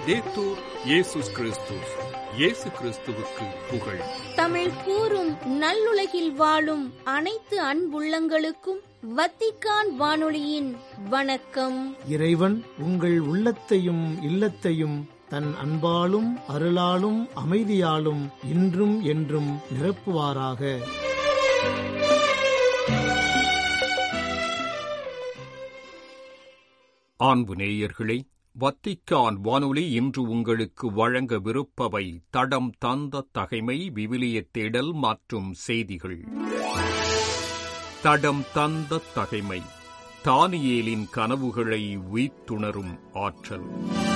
லவ்தேத்தூர் இயேசுஸ் கிறிஸ்துஸ் இயேசு கிறிஸ்துவுக்கு புகழ் தமிழ் கூறும் நல்லுலகில் வாழும் அனைத்து அன்புள்ளங்களுக்கும் வத்திக்கான் வானொலியின் வணக்கம் இறைவன் உங்கள் உள்ளத்தையும் இல்லத்தையும் தன் அன்பாலும் அருளாலும் அமைதியாலும் இன்றும் என்றும் நிரப்புவாராக அன்பு நேயர்களே வத்திக்கான் வானொலி இன்று உங்களுக்கு வழங்கவிருப்பவை தடம் தந்த தகைமை விவிலிய தேடல் மற்றும் செய்திகள் தடம் தந்த தகைமை தானியேலின் கனவுகளை உய்த்துணரும் ஆற்றல்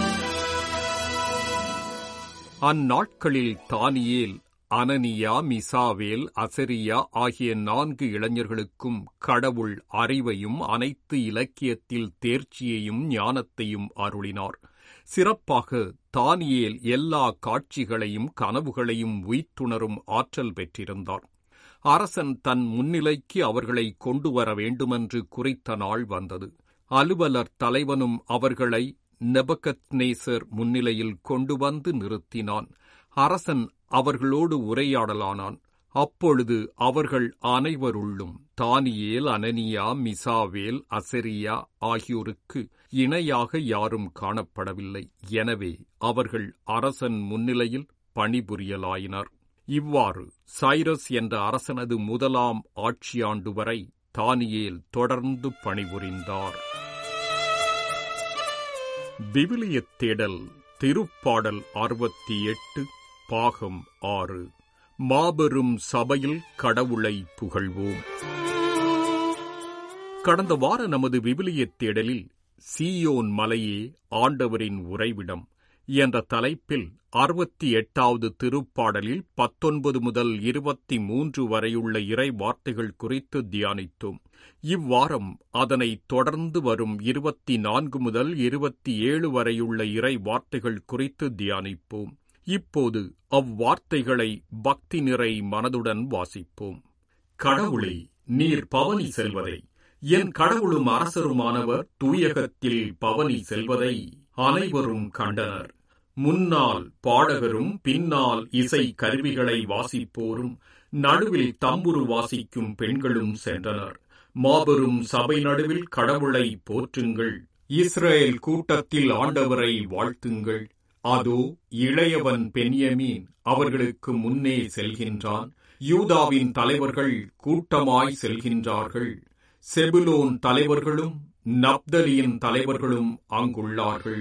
அந்நாட்களில் தானியேல் அனனியா மிசாவேல் அசரியா ஆகிய நான்கு இளைஞர்களுக்கும் கடவுள் அறிவையும் அனைத்து இலக்கியத்தில் தேர்ச்சியையும் ஞானத்தையும் அருளினார் சிறப்பாக தானியேல் எல்லா காட்சிகளையும் கனவுகளையும் உய்த்துணரும் ஆற்றல் பெற்றிருந்தார் அரசன் தன் முன்னிலைக்கு அவர்களை கொண்டு வர வேண்டுமென்று குறித்த நாள் வந்தது அலுவலர் தலைவனும் அவர்களை நெபகத்நேசர் முன்னிலையில் கொண்டு வந்து நிறுத்தினான் அரசன் அவர்களோடு உரையாடலானான் அப்பொழுது அவர்கள் அனைவருள்ளும் தானியேல் அனனியா மிசாவேல் அசரியா ஆகியோருக்கு இணையாக யாரும் காணப்படவில்லை எனவே அவர்கள் அரசன் முன்னிலையில் பணிபுரியலாயினர் இவ்வாறு சைரஸ் என்ற அரசனது முதலாம் ஆட்சியாண்டு வரை தானியேல் தொடர்ந்து பணிபுரிந்தார் விவிலியத் தேடல் திருப்பாடல் அறுபத்தி எட்டு பாகம் ஆறு மாபெரும் சபையில் கடவுளை புகழ்வோம் கடந்த வார நமது விவிலியத் தேடலில் சீயோன் மலையே ஆண்டவரின் உறைவிடம் என்ற தலைப்பில் அறுபத்தி எட்டாவது திருப்பாடலில் பத்தொன்பது முதல் இருபத்தி மூன்று வரையுள்ள இறை வார்த்தைகள் குறித்து தியானித்தோம் இவ்வாரம் அதனை தொடர்ந்து வரும் இருபத்தி நான்கு முதல் இருபத்தி ஏழு வரையுள்ள இறை வார்த்தைகள் குறித்து தியானிப்போம் இப்போது அவ்வார்த்தைகளை பக்தி நிறை மனதுடன் வாசிப்போம் கடவுளே நீர் பவனி செல்வதை என் கடவுளும் அரசருமானவர் தூயகத்தில் பவனி செல்வதை அனைவரும் கண்டனர் முன்னால் பாடகரும் பின்னால் இசை கருவிகளை வாசிப்போரும் நடுவில் தம்புரு வாசிக்கும் பெண்களும் சென்றனர் மாபெரும் சபை நடுவில் கடவுளை போற்றுங்கள் இஸ்ரேல் கூட்டத்தில் ஆண்டவரை வாழ்த்துங்கள் அதோ இளையவன் பென்யமீன் அவர்களுக்கு முன்னே செல்கின்றான் யூதாவின் தலைவர்கள் கூட்டமாய் செல்கின்றார்கள் செபுலோன் தலைவர்களும் நப்தலியின் தலைவர்களும் அங்குள்ளார்கள்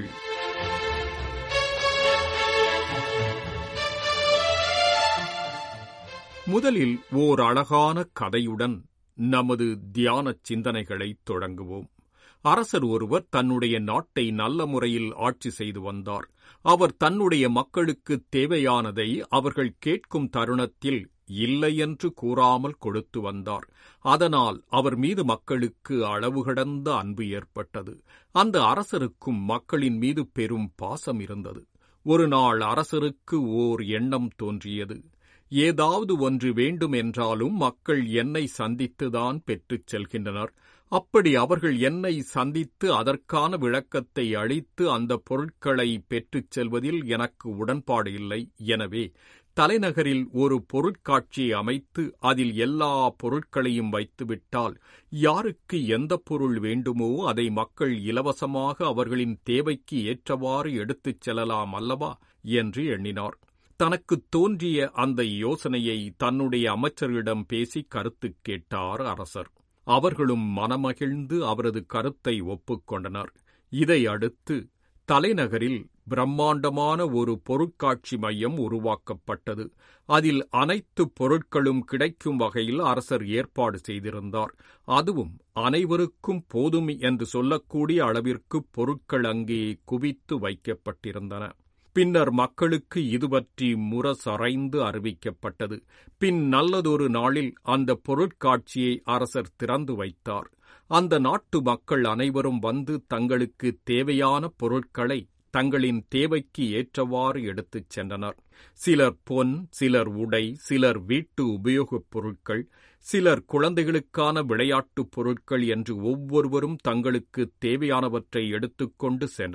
முதலில் ஓர் அழகான கதையுடன் நமது தியான சிந்தனைகளை தொடங்குவோம் அரசர் ஒருவர் தன்னுடைய நாட்டை நல்ல முறையில் ஆட்சி செய்து வந்தார் அவர் தன்னுடைய மக்களுக்கு தேவையானதை அவர்கள் கேட்கும் தருணத்தில் இல்லை என்று கூறாமல் கொடுத்து வந்தார் அதனால் அவர் மீது மக்களுக்கு அளவு கடந்த அன்பு ஏற்பட்டது அந்த அரசருக்கும் மக்களின் மீது பெரும் பாசம் இருந்தது ஒரு நாள் அரசருக்கு ஓர் எண்ணம் தோன்றியது ஏதாவது ஒன்று வேண்டும் என்றாலும் மக்கள் என்னை சந்தித்துதான் பெற்றுச் செல்கின்றனர் அப்படி அவர்கள் என்னை சந்தித்து அதற்கான விளக்கத்தை அளித்து அந்த பொருட்களை பெற்றுச் செல்வதில் எனக்கு உடன்பாடு இல்லை எனவே தலைநகரில் ஒரு பொருட்காட்சியை அமைத்து அதில் எல்லா பொருட்களையும் வைத்துவிட்டால் யாருக்கு எந்த பொருள் வேண்டுமோ அதை மக்கள் இலவசமாக அவர்களின் தேவைக்கு ஏற்றவாறு எடுத்துச் செல்லலாம் அல்லவா என்று எண்ணினார் தனக்குத் தோன்றிய அந்த யோசனையை தன்னுடைய அமைச்சர்களிடம் பேசி கருத்து கேட்டார் அரசர் அவர்களும் மனமகிழ்ந்து அவரது கருத்தை ஒப்புக்கொண்டனர் இதை அடுத்து தலைநகரில் பிரம்மாண்டமான ஒரு பொருட்காட்சி மையம் உருவாக்கப்பட்டது அதில் அனைத்து பொருட்களும் கிடைக்கும் வகையில் அரசர் ஏற்பாடு செய்திருந்தார் அதுவும் அனைவருக்கும் போதும் என்று சொல்லக்கூடிய அளவிற்கு பொருட்கள் அங்கே குவித்து வைக்கப்பட்டிருந்தன பின்னர் மக்களுக்கு இது பற்றி முரசறைந்து அறிவிக்கப்பட்டது பின் நல்லதொரு நாளில் அந்த பொருட்காட்சியை அரசர் திறந்து வைத்தார் அந்த நாட்டு மக்கள் அனைவரும் வந்து தங்களுக்கு தேவையான பொருட்களை தங்களின் தேவைக்கு ஏற்றவாறு எடுத்துச் சென்றனர் சிலர் பொன் சிலர் உடை சிலர் வீட்டு உபயோகப் பொருட்கள் சிலர் குழந்தைகளுக்கான விளையாட்டுப் பொருட்கள் என்று ஒவ்வொருவரும் தங்களுக்கு தேவையானவற்றை எடுத்துக்கொண்டு சென்றனர்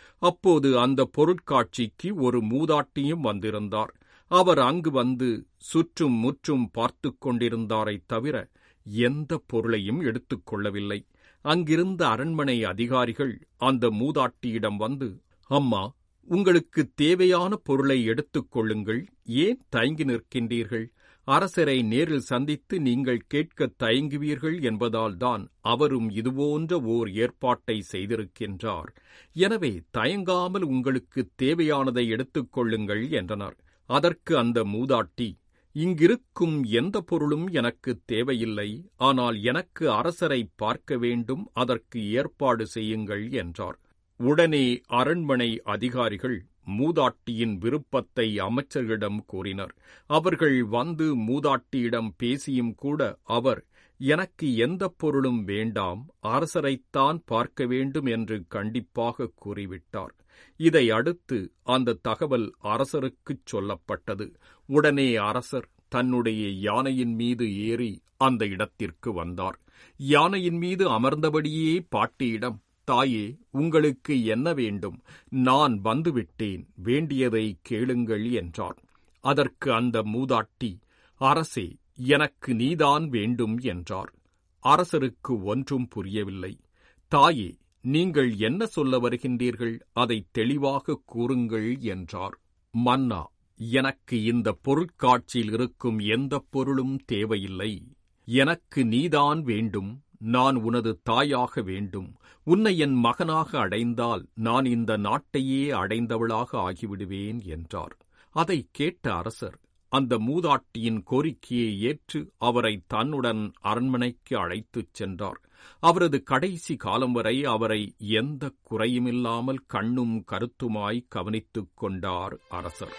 அப்போது அந்த பொருட்காட்சிக்கு ஒரு மூதாட்டியும் வந்திருந்தார் அவர் அங்கு வந்து சுற்றும் முற்றும் பார்த்துக் கொண்டிருந்தாரைத் தவிர எந்த பொருளையும் எடுத்துக் கொள்ளவில்லை அங்கிருந்த அரண்மனை அதிகாரிகள் அந்த மூதாட்டியிடம் வந்து அம்மா உங்களுக்கு தேவையான பொருளை எடுத்துக் கொள்ளுங்கள் ஏன் தயங்கி நிற்கின்றீர்கள் அரசரை நேரில் சந்தித்து நீங்கள் கேட்க தயங்குவீர்கள் என்பதால்தான் அவரும் இதுபோன்ற ஓர் ஏற்பாட்டை செய்திருக்கின்றார் எனவே தயங்காமல் உங்களுக்கு தேவையானதை எடுத்துக் கொள்ளுங்கள் என்றனர் அதற்கு அந்த மூதாட்டி இங்கிருக்கும் எந்த பொருளும் எனக்கு தேவையில்லை ஆனால் எனக்கு அரசரை பார்க்க வேண்டும் அதற்கு ஏற்பாடு செய்யுங்கள் என்றார் உடனே அரண்மனை அதிகாரிகள் மூதாட்டியின் விருப்பத்தை அமைச்சர்களிடம் கூறினர் அவர்கள் வந்து மூதாட்டியிடம் பேசியும் கூட அவர் எனக்கு எந்த பொருளும் வேண்டாம் அரசரைத்தான் பார்க்க வேண்டும் என்று கண்டிப்பாக கூறிவிட்டார் இதை அடுத்து அந்த தகவல் அரசருக்குச் சொல்லப்பட்டது உடனே அரசர் தன்னுடைய யானையின் மீது ஏறி அந்த இடத்திற்கு வந்தார் யானையின் மீது அமர்ந்தபடியே பாட்டியிடம் தாயே உங்களுக்கு என்ன வேண்டும் நான் வந்துவிட்டேன் வேண்டியதை கேளுங்கள் என்றார் அதற்கு அந்த மூதாட்டி அரசே எனக்கு நீதான் வேண்டும் என்றார் அரசருக்கு ஒன்றும் புரியவில்லை தாயே நீங்கள் என்ன சொல்ல வருகின்றீர்கள் அதை தெளிவாக கூறுங்கள் என்றார் மன்னா எனக்கு இந்த பொருட்காட்சியில் இருக்கும் எந்த பொருளும் தேவையில்லை எனக்கு நீதான் வேண்டும் நான் உனது தாயாக வேண்டும் உன்னை என் மகனாக அடைந்தால் நான் இந்த நாட்டையே அடைந்தவளாக ஆகிவிடுவேன் என்றார் அதை கேட்ட அரசர் அந்த மூதாட்டியின் கோரிக்கையை ஏற்று அவரை தன்னுடன் அரண்மனைக்கு அழைத்துச் சென்றார் அவரது கடைசி காலம் வரை அவரை எந்த குறையுமில்லாமல் கண்ணும் கருத்துமாய் கவனித்துக் கொண்டார் அரசர்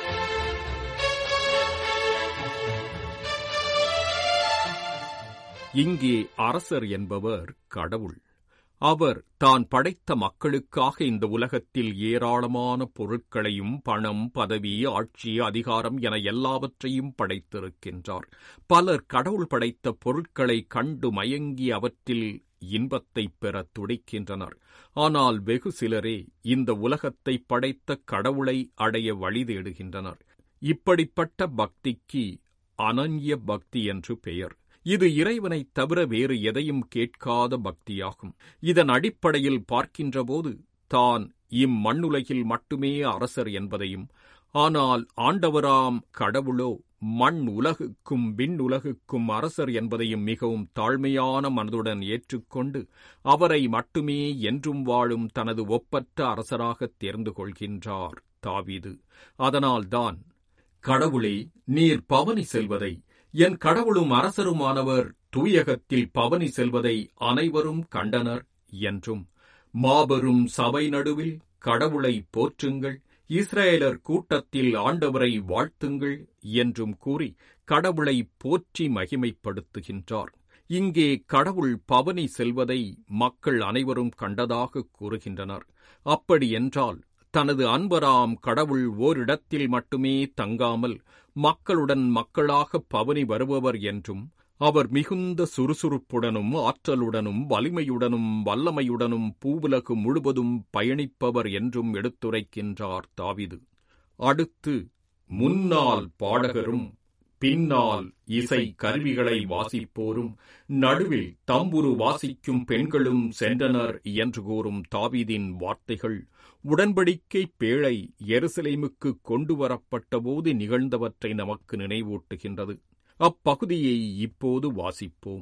இங்கே அரசர் என்பவர் கடவுள் அவர் தான் படைத்த மக்களுக்காக இந்த உலகத்தில் ஏராளமான பொருட்களையும் பணம் பதவி ஆட்சி அதிகாரம் என எல்லாவற்றையும் படைத்திருக்கின்றார் பலர் கடவுள் படைத்த பொருட்களை கண்டு மயங்கி அவற்றில் இன்பத்தை பெற துடிக்கின்றனர் ஆனால் வெகு சிலரே இந்த உலகத்தை படைத்த கடவுளை அடைய வழி தேடுகின்றனர் இப்படிப்பட்ட பக்திக்கு அனன்ய பக்தி என்று பெயர் இது இறைவனைத் தவிர வேறு எதையும் கேட்காத பக்தியாகும் இதன் அடிப்படையில் பார்க்கின்றபோது தான் இம்மண்ணுலகில் மட்டுமே அரசர் என்பதையும் ஆனால் ஆண்டவராம் கடவுளோ மண் உலகுக்கும் விண்ணுலகுக்கும் அரசர் என்பதையும் மிகவும் தாழ்மையான மனதுடன் ஏற்றுக்கொண்டு அவரை மட்டுமே என்றும் வாழும் தனது ஒப்பற்ற அரசராகத் தேர்ந்து கொள்கின்றார் தாவீது அதனால்தான் கடவுளே நீர் பவனி செல்வதை என் கடவுளும் அரசருமானவர் தூயகத்தில் பவனி செல்வதை அனைவரும் கண்டனர் என்றும் மாபெரும் சபை நடுவில் கடவுளை போற்றுங்கள் இஸ்ரேலர் கூட்டத்தில் ஆண்டவரை வாழ்த்துங்கள் என்றும் கூறி கடவுளை போற்றி மகிமைப்படுத்துகின்றார் இங்கே கடவுள் பவனி செல்வதை மக்கள் அனைவரும் கண்டதாக கூறுகின்றனர் அப்படியென்றால் தனது அன்பராம் கடவுள் ஓரிடத்தில் மட்டுமே தங்காமல் மக்களுடன் மக்களாக பவனி வருபவர் என்றும் அவர் மிகுந்த சுறுசுறுப்புடனும் ஆற்றலுடனும் வலிமையுடனும் வல்லமையுடனும் பூவுலகு முழுவதும் பயணிப்பவர் என்றும் எடுத்துரைக்கின்றார் தாவிது அடுத்து முன்னால் பாடகரும் பின்னால் இசை கருவிகளை வாசிப்போரும் நடுவில் தம்புரு வாசிக்கும் பெண்களும் சென்றனர் என்று கூறும் தாவீதின் வார்த்தைகள் உடன்படிக்கை பேழை எருசலேமுக்கு கொண்டு வரப்பட்டபோது நிகழ்ந்தவற்றை நமக்கு நினைவூட்டுகின்றது அப்பகுதியை இப்போது வாசிப்போம்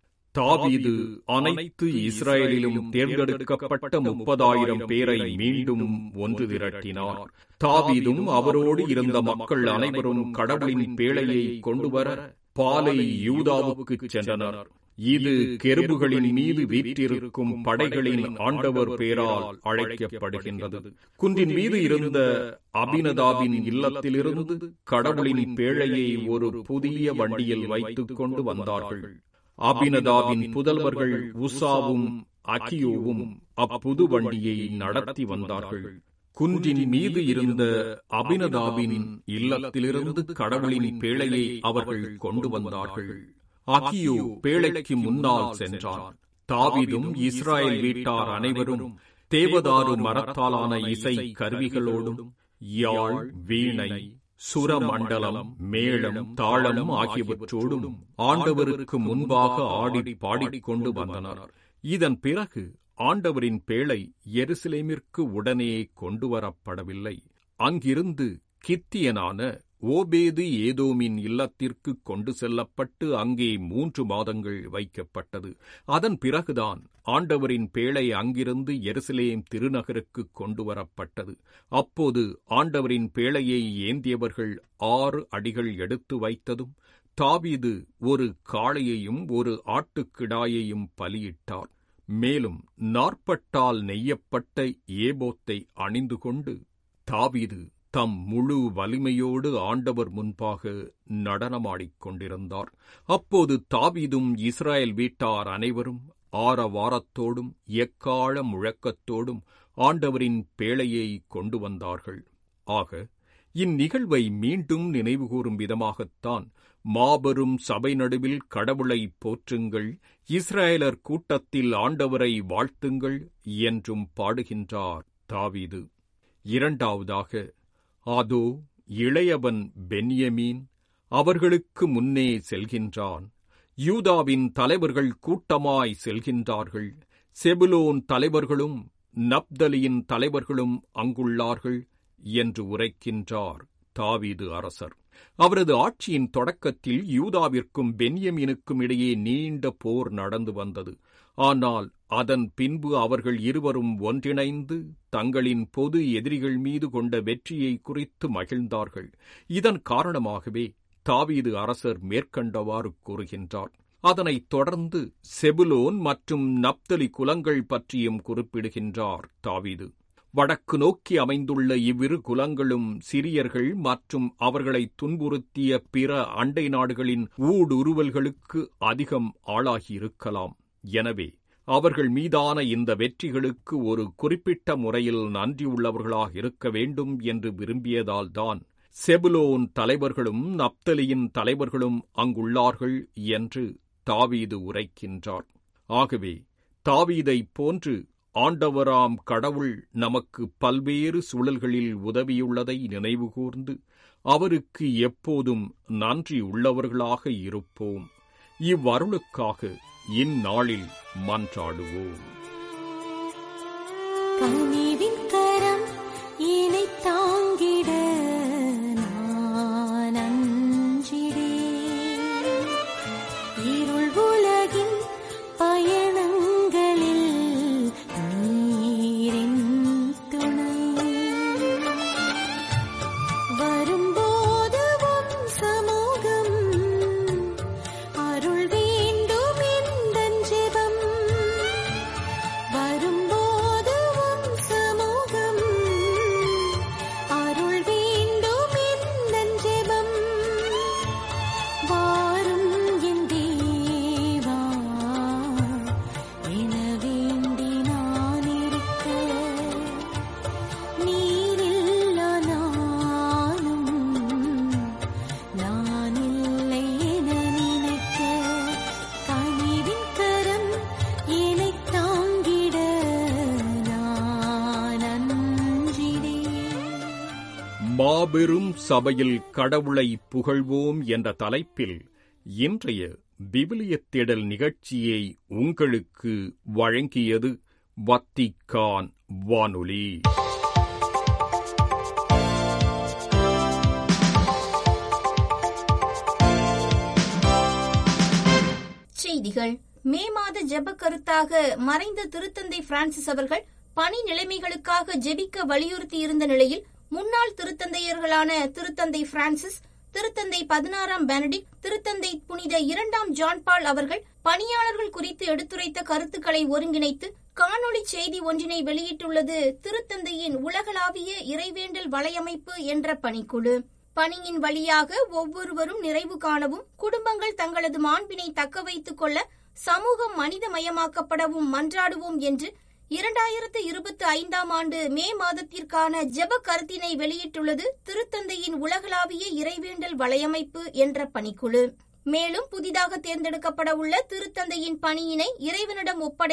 தாவீது அனைத்து இஸ்ரேலிலும் தேர்ந்தெடுக்கப்பட்ட முப்பதாயிரம் பேரை மீண்டும் ஒன்று திரட்டினார் தாவீதும் அவரோடு இருந்த மக்கள் அனைவரும் கடவுளின் பேழையை கொண்டுவர பாலை யூதாவுக்கு சென்றனர் இது கெருபுகளின் மீது வீற்றிருக்கும் படைகளின் ஆண்டவர் பேரால் அழைக்கப்படுகின்றது குன்றின் மீது இருந்த அபினதாபின் இல்லத்திலிருந்து கடவுளின் பேழையை ஒரு புதிய வண்டியில் வைத்துக் கொண்டு வந்தார்கள் அபினதாபின் புதல்வர்கள் உசாவும் அகியோவும் அப்புது வண்டியை நடத்தி வந்தார்கள் குன்றின் மீது இருந்த அபினதாபின் இல்லத்திலிருந்து கடவுளின் பேழையை அவர்கள் கொண்டு வந்தார்கள் அகியோ பேழைக்கு முன்னால் சென்றார் தாவிதும் இஸ்ராயல் வீட்டார் அனைவரும் தேவதாரு மரத்தாலான இசை கருவிகளோடும் யாழ் வீணை சுரமண்டலம் மேளம் தாளம் ஆகியவற்றோடும் ஆண்டவருக்கு முன்பாக ஆடி பாடிக்கொண்டு வந்தனர் இதன் பிறகு ஆண்டவரின் பேழை எருசலேமிற்கு உடனே கொண்டு வரப்படவில்லை அங்கிருந்து கித்தியனான ஓபேது ஏதோமின் இல்லத்திற்கு கொண்டு செல்லப்பட்டு அங்கே மூன்று மாதங்கள் வைக்கப்பட்டது அதன் பிறகுதான் ஆண்டவரின் பேழை அங்கிருந்து எருசலேம் திருநகருக்கு கொண்டு வரப்பட்டது அப்போது ஆண்டவரின் பேழையை ஏந்தியவர்கள் ஆறு அடிகள் எடுத்து வைத்ததும் தாவீது ஒரு காளையையும் ஒரு ஆட்டுக்கிடாயையும் பலியிட்டார் மேலும் நாற்பட்டால் நெய்யப்பட்ட ஏபோத்தை அணிந்து கொண்டு தாவீது தம் முழு வலிமையோடு ஆண்டவர் முன்பாக நடனமாடிக் கொண்டிருந்தார் அப்போது தாவீதும் இஸ்ராயல் வீட்டார் அனைவரும் ஆரவாரத்தோடும் எக்கால முழக்கத்தோடும் ஆண்டவரின் பேழையை கொண்டு வந்தார்கள் ஆக இந்நிகழ்வை மீண்டும் நினைவுகூரும் விதமாகத்தான் மாபெரும் சபை நடுவில் கடவுளை போற்றுங்கள் இஸ்ரேலர் கூட்டத்தில் ஆண்டவரை வாழ்த்துங்கள் என்றும் பாடுகின்றார் தாவீது இரண்டாவதாக அதோ இளையவன் பென்யமீன் அவர்களுக்கு முன்னே செல்கின்றான் யூதாவின் தலைவர்கள் கூட்டமாய் செல்கின்றார்கள் செபுலோன் தலைவர்களும் நப்தலியின் தலைவர்களும் அங்குள்ளார்கள் என்று உரைக்கின்றார் தாவீது அரசர் அவரது ஆட்சியின் தொடக்கத்தில் யூதாவிற்கும் பென்யமீனுக்கும் இடையே நீண்ட போர் நடந்து வந்தது ஆனால் அதன் பின்பு அவர்கள் இருவரும் ஒன்றிணைந்து தங்களின் பொது எதிரிகள் மீது கொண்ட வெற்றியை குறித்து மகிழ்ந்தார்கள் இதன் காரணமாகவே தாவீது அரசர் மேற்கண்டவாறு கூறுகின்றார் அதனைத் தொடர்ந்து செபுலோன் மற்றும் நப்தலி குலங்கள் பற்றியும் குறிப்பிடுகின்றார் தாவீது வடக்கு நோக்கி அமைந்துள்ள இவ்விரு குலங்களும் சிறியர்கள் மற்றும் அவர்களை துன்புறுத்திய பிற அண்டை நாடுகளின் ஊடுருவல்களுக்கு அதிகம் ஆளாகியிருக்கலாம் எனவே அவர்கள் மீதான இந்த வெற்றிகளுக்கு ஒரு குறிப்பிட்ட முறையில் நன்றியுள்ளவர்களாக இருக்க வேண்டும் என்று விரும்பியதால்தான் செபுலோன் தலைவர்களும் நப்தலியின் தலைவர்களும் அங்குள்ளார்கள் என்று தாவீது உரைக்கின்றார் ஆகவே தாவீதைப் போன்று ஆண்டவராம் கடவுள் நமக்கு பல்வேறு சூழல்களில் உதவியுள்ளதை நினைவுகூர்ந்து அவருக்கு எப்போதும் நன்றி உள்ளவர்களாக இருப்போம் இவ்வருளுக்காக இந்நாளில் மன்றாடுவோம் கனிவின் கரம் இனை தாங்கிட நான் அஞ்சிடேன். இருள் உலகின் பயணங்களில் நீரின் துணை வரும்போது உம் சமூகம் அருள் வேண்டும் எந்தன் ஜெபம் வரும்போது உம் சமூகம் அருள் வேண்டும் எந்தன் ஜெபம் வாரும் என் தேவா என வேண்டி நான் இருக்க நீரில்லா நானும் நான் இல்லை என நினைக்க கனிவின் கரம் என்னை தாங்கிட நான் அஞ்சிடேன் மாபெரும் சபையில் கடவுளை புகழ்வோம் என்ற தலைப்பில் இன்றைய விவிலிய தேடல் நிகழ்ச்சியை உங்களுக்கு வழங்கியது வத்திக்கான் வானொலி செய்திகள் மே மாத ஜெப கருத்தாக மறைந்த திருத்தந்தை பிரான்சிஸ் அவர்கள் பணி நிலைமைகளுக்காக ஜெபிக்க வலியுறுத்தி இருந்த நிலையில் முன்னாள் திருத்தந்தையர்களான திருத்தந்தை பிரான்சிஸ் திருத்தந்தை பதினாறாம் பெனடிக் திருத்தந்தை புனித இரண்டாம் ஜான் பால் அவர்கள் பணியாளர்கள் குறித்து எடுத்துரைத்த கருத்துக்களை ஒருங்கிணைத்து காணொளி செய்தி ஒன்றினை வெளியிட்டுள்ளது திருத்தந்தையின் உலகளாவிய இறைவேண்டல் வலையமைப்பு என்ற பணிக்குழு பணியின் வழியாக ஒவ்வொருவரும் நிறைவு காணவும் குடும்பங்கள் தங்களது மாண்பினை தக்க வைத்துக் கொள்ள சமூகம் மனிதமயமாக்கப்படவும் மன்றாடுவோம் என்று இரண்டாயிரத்து இருபத்தி ஐந்தாம் ஆண்டு மே மாதத்திற்கான ஜெப கருத்தினை வெளியிட்டுள்ளது திருத்தந்தையின் உலகளாவிய இறைவேண்டல் வலையமைப்பு என்ற பணிக்குழு மேலும் புதிதாக தேர்ந்தெடுக்கப்பட உள்ள திருத்தந்தையின் பணியினை இறைவனிடம் ஒப்படைத்து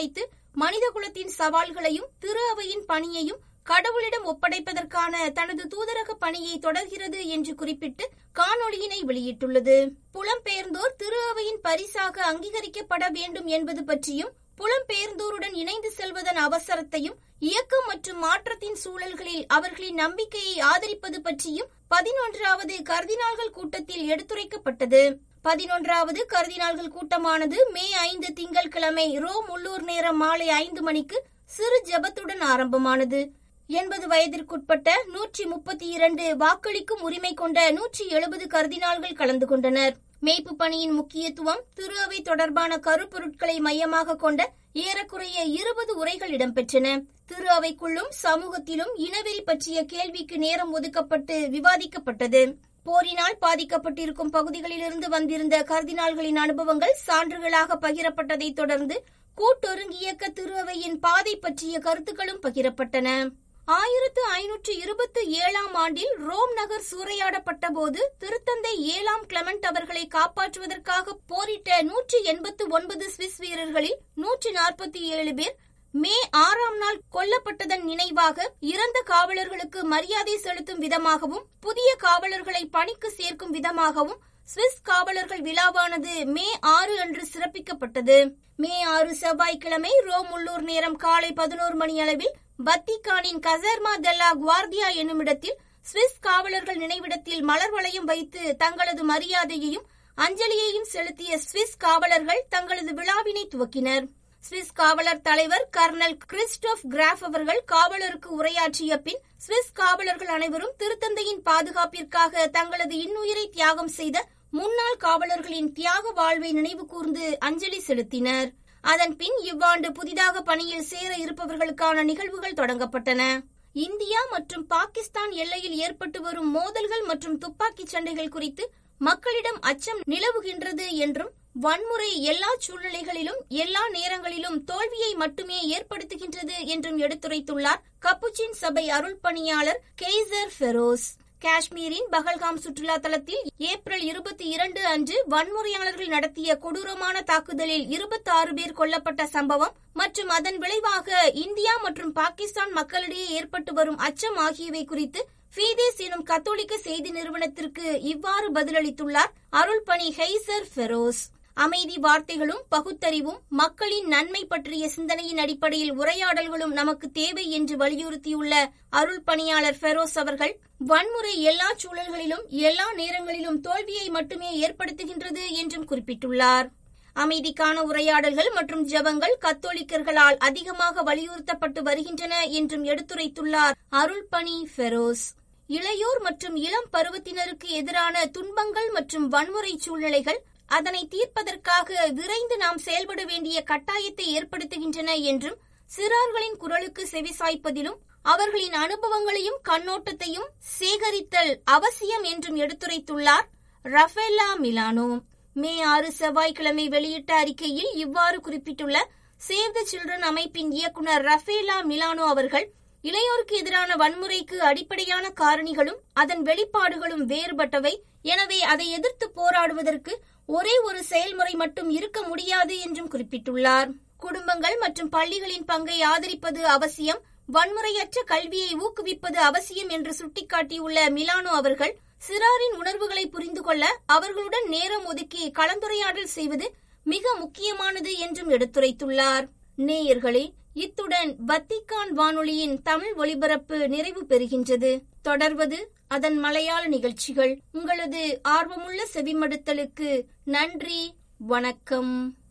மனிதகுலத்தின் சவால்களையும் திரு அவையின் பணியையும் கடவுளிடம் ஒப்படைப்பதற்கான தனது தூதரக பணியை தொடர்கிறது என்று குறிப்பிட்டு காணொளியினை வெளியிட்டுள்ளது புலம்பெயர்ந்தோர் திரு அவையின் பரிசாக அங்கீகரிக்கப்பட வேண்டும் என்பது பற்றியும் புலம்பெயர்ந்தோருடன் இணைந்து செல்வதன் அவசரத்தையும் இயக்கம் மற்றும் மாற்றத்தின் சூழல்களில் அவர்களின் நம்பிக்கையை ஆதரிப்பது பற்றியும் பதினொன்றாவது கர்தினால்கள் கூட்டத்தில் எடுத்துரைக்கப்பட்டது பதினொன்றாவது கர்தினால்கள் கூட்டமானது மே ஐந்து திங்கட்கிழமை ரோம் உள்ளூர் நேரம் மாலை ஐந்து மணிக்கு சிறு ஜெபத்துடன் ஆரம்பமானது எண்பது வயதிற்குட்பட்ட நூற்றி முப்பத்தி இரண்டு வாக்களிக்கும் உரிமை கொண்ட நூற்றி எழுபது கர்தினால்கள் கலந்து கொண்டனர் மேய்ப்பு பணியின் முக்கியத்துவம் திரு அவை தொடர்பான கருப்பொருட்களை மையமாக கொண்ட ஏறக்குறைய இருபது உரைகள் இடம்பெற்றன திரு அவைக்குள்ளும் சமூகத்திலும் இனவெறி பற்றிய கேள்விக்கு நேரம் ஒதுக்கப்பட்டு விவாதிக்கப்பட்டது போரினால் பாதிக்கப்பட்டிருக்கும் பகுதிகளிலிருந்து வந்திருந்த கர்தினால்களின் அனுபவங்கள் சான்றுகளாக பகிரப்பட்டதைத் தொடர்ந்து கூட்டொருங்கியக்க திரு அவையின் பாதை பற்றிய கருத்துக்களும் பகிரப்பட்டன ஆயிரத்து ஐநூற்று இருபத்தி ஏழாம் ஆண்டில் ரோம் நகர் சூறையாடப்பட்ட போது திருத்தந்தை ஏழாம் கிளமெண்ட் அவர்களை காப்பாற்றுவதற்காக போரிட்ட நூற்றி எண்பத்து ஒன்பது சுவிஸ் வீரர்களில் நூற்றி நாற்பத்தி ஏழு பேர் மே ஆறாம் நாள் கொல்லப்பட்டதன் நினைவாக இறந்த காவலர்களுக்கு மரியாதை செலுத்தும் விதமாகவும் புதிய காவலர்களை பணிக்கு சேர்க்கும் விதமாகவும் சுவிஸ் காவலர்கள் விழாவானது மே ஆறு அன்று சிறப்பிக்கப்பட்டது மே ஆறு செவ்வாய்க்கிழமை ரோம் உள்ளூர் நேரம் காலை பதினோரு மணி அளவில் பத்திகானின் கசர்மா தெல்லா குவார்டியா என்னுமிடத்தில் சுவிஸ் காவலர்கள் நினைவிடத்தில் மலர் வளையம் வைத்து தங்களது மரியாதையையும் அஞ்சலியையும் செலுத்திய சுவிஸ் காவலர்கள் தங்களது விழாவினை துவக்கினர் சுவிஸ் காவலர் தலைவர் கர்னல் கிறிஸ்டோப் கிராஃப் அவர்கள் காவலருக்கு உரையாற்றிய பின் சுவிஸ் காவலர்கள் அனைவரும் திருத்தந்தையின் பாதுகாப்பிற்காக தங்களது இன்னுயிரை தியாகம் செய்த முன்னாள் காவலர்களின் தியாக வாழ்வை நினைவு கூர்ந்து அஞ்சலி செலுத்தினர் அதன் பின் இவ்வாண்டு புதிதாக பணியில் சேர இருப்பவர்களுக்கான நிகழ்வுகள் தொடங்கப்பட்டன இந்தியா மற்றும் பாகிஸ்தான் எல்லையில் ஏற்பட்டு வரும் மோதல்கள் மற்றும் துப்பாக்கிச் சண்டைகள் குறித்து மக்களிடம் அச்சம் நிலவுகின்றது என்றும் வன்முறை எல்லா சூழ்நிலைகளிலும் எல்லா நேரங்களிலும் தோல்வியை மட்டுமே ஏற்படுத்துகின்றது என்றும் எடுத்துரைத்துள்ளார் கப்புச்சின் சபை அருள் பணியாளர் கெய்சர் ஃபெரோஸ் காஷ்மீரின் பகல்காம் சுற்றுலா தலத்தில் ஏப்ரல் இருபத்தி இரண்டு அன்று வன்முறையாளர்கள் நடத்திய கொடூரமான தாக்குதலில் இருபத்தாறு பேர் கொல்லப்பட்ட சம்பவம் மற்றும் அதன் விளைவாக இந்தியா மற்றும் பாகிஸ்தான் மக்களிடையே ஏற்பட்டு வரும் அச்சம் ஆகியவை குறித்து ஃபீதேஸ் எனும் கத்தோலிக்க செய்தி நிறுவனத்திற்கு இவ்வாறு பதிலளித்துள்ளார் அருள்பணி ஹெய்சர் ஃபெரோஸ் அமைதி வார்த்தைகளும் பகுத்தறிவும் மக்களின் நன்மை பற்றிய சிந்தனையின் அடிப்படையில் உரையாடல்களும் நமக்கு தேவை என்று வலியுறுத்தியுள்ள அருள் பணியாளர் ஃபெரோஸ் அவர்கள் வன்முறை எல்லா சூழல்களிலும் எல்லா நேரங்களிலும் தோல்வியை மட்டுமே ஏற்படுத்துகின்றது என்றும் குறிப்பிட்டுள்ளார் அமைதிக்கான உரையாடல்கள் மற்றும் ஜெபங்கள் கத்தோலிக்கர்களால் அதிகமாக வலியுறுத்தப்பட்டு வருகின்றன என்றும் எடுத்துரைத்துள்ளார் அருள்பணி ஃபெரோஸ் இளையோர் மற்றும் இளம் பருவத்தினருக்கு எதிரான துன்பங்கள் மற்றும் வன்முறை சூழ்நிலைகள் அதனை தீர்ப்பதற்காக விரைந்து நாம் செயல்பட வேண்டிய கட்டாயத்தை ஏற்படுத்துகின்றன என்றும் சிறார்களின் குரலுக்கு செவிசாய்ப்பதிலும் அவர்களின் அனுபவங்களையும் கண்ணோட்டத்தையும் சேகரித்தல் அவசியம் என்றும் எடுத்துரைத்துள்ளார் ரஃபேல்லா மிலானோ மே ஆறு செவ்வாய்க்கிழமை வெளியிட்ட அறிக்கையில் இவ்வாறு குறிப்பிட்டுள்ள சேவ் த சில்ட்ரன் அமைப்பின் இயக்குனர் ரஃபேலா மிலானோ அவர்கள் இளையோருக்கு எதிரான வன்முறைக்கு அடிப்படையான காரணிகளும் அதன் வெளிப்பாடுகளும் வேறுபட்டவை எனவே அதை எதிர்த்து போராடுவதற்கு ஒரே ஒரு செயல்முறை மட்டும் இருக்க முடியாது என்றும் குறிப்பிட்டுள்ளார் குடும்பங்கள் மற்றும் பள்ளிகளின் பங்கை ஆதரிப்பது அவசியம் வன்முறையற்ற கல்வியை ஊக்குவிப்பது அவசியம் என்று சுட்டிக்காட்டியுள்ள மிலானோ அவர்கள் சிறாரின் உணர்வுகளை புரிந்து கொள்ள அவர்களுடன் நேரம் ஒதுக்கி கலந்துரையாடல் செய்வது மிக முக்கியமானது என்றும் எடுத்துரைத்துள்ளார் நேயர்களே இத்துடன் வத்திக்கான் வானொலியின் தமிழ் ஒலிபரப்பு நிறைவு பெறுகின்றது தொடர்வது அதன் மலையாள நிகழ்ச்சிகள் உங்களது ஆர்வமுள்ள செவிமடுத்தலுக்கு நன்றி வணக்கம்